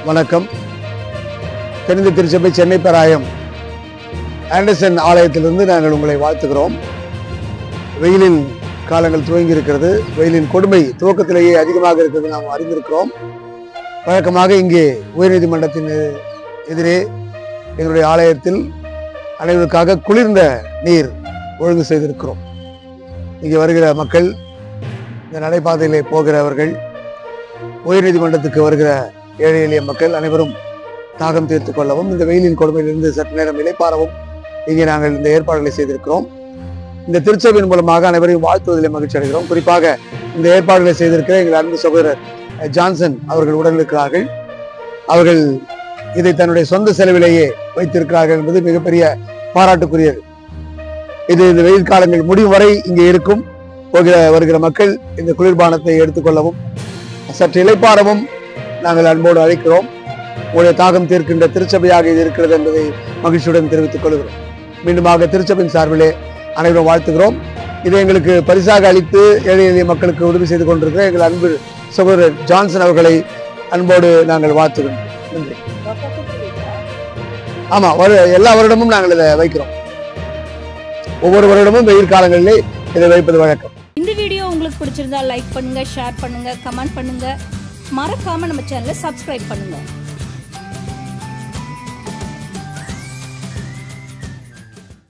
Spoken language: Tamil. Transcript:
வணக்கம் தென்னிந்திய திருச்சபை சென்னை பெராயம் ஆண்டர்சன் ஆலயத்திலிருந்து நாங்கள் உங்களை வாழ்த்துகிறோம் வெயிலின் காலங்கள் துவங்கி இருக்கிறது வெயிலின் கொடுமை துவக்கத்திலேயே அதிகமாக இருக்கிறது நாம் அறிந்திருக்கிறோம் வழக்கமாக இங்கே உயர்நீதிமன்றத்தின் எதிரே எங்களுடைய ஆலயத்தில் அனைவருக்காக குளிர்ந்த நீர் ஒழுங்கு செய்திருக்கிறோம் இங்கே வருகிற மக்கள் இந்த நடைபாதையிலே போகிறவர்கள் உயர்நீதிமன்றத்துக்கு வருகிற ஏழை எளிய மக்கள் அனைவரும் தாகம் தீர்த்து கொள்ளவும் இந்த வெயிலின் கொடுமையிலிருந்து சற்று நேரம் இலைப்பாறவும் இங்கே நாங்கள் இந்த ஏற்பாடுகளை செய்திருக்கிறோம் இந்த திருச்சபையின் மூலமாக அனைவரையும் வாழ்த்துவதிலே மகிழ்ச்சி அடைகிறோம் குறிப்பாக இந்த ஏற்பாடுகளை செய்திருக்கிற எங்கள் அன்பு சகோதரர் அஹ், ஜான்சன் அவர்கள் உடன் இருக்கிறார்கள் அவர்கள் இதை தன்னுடைய சொந்த செலவிலேயே வைத்திருக்கிறார்கள் என்பது மிகப்பெரிய பாராட்டுக்குரியது இது இந்த வெயில் காலங்கள் முடியும் வரை இங்கே இருக்கும் போகிற வருகிற மக்கள் இந்த குளிர்பானத்தை எடுத்துக்கொள்ளவும் சற்று இலைப்பாறவும் நாங்கள் அன்போடு அழைக்கிறோம் உங்களுடைய தாகம் தீர்க்கின்ற திருச்சபையாக இது இருக்கிறது என்பதை மகிழ்ச்சியுடன் தெரிவித்துக் கொள்கிறோம் மீண்டுமாக திருச்சபையின் சார்பிலே அனைவரும் வாழ்த்துகிறோம் இதை எங்களுக்கு பரிசாக அளித்து ஏழை எளிய மக்களுக்கு உதவி செய்து கொண்டிருக்கிற எங்கள் அன்பு சகோதரர் ஜான்சன் அவர்களை அன்போடு நாங்கள் வாழ்த்துகிறோம் நன்றி ஆமா ஒரு எல்லா வருடமும் நாங்கள் இதை வைக்கிறோம் ஒவ்வொரு வருடமும் வெயில் காலங்களிலே இதை வைப்பது வழக்கம் இந்த வீடியோ உங்களுக்கு பிடிச்சிருந்தா லைக் பண்ணுங்க ஷேர் பண்ணுங்க கமெண்ட் பண்ணுங்க மறக்காம நம்ம சேனலை சப்ஸ்கிரைப் பண்ணுங்க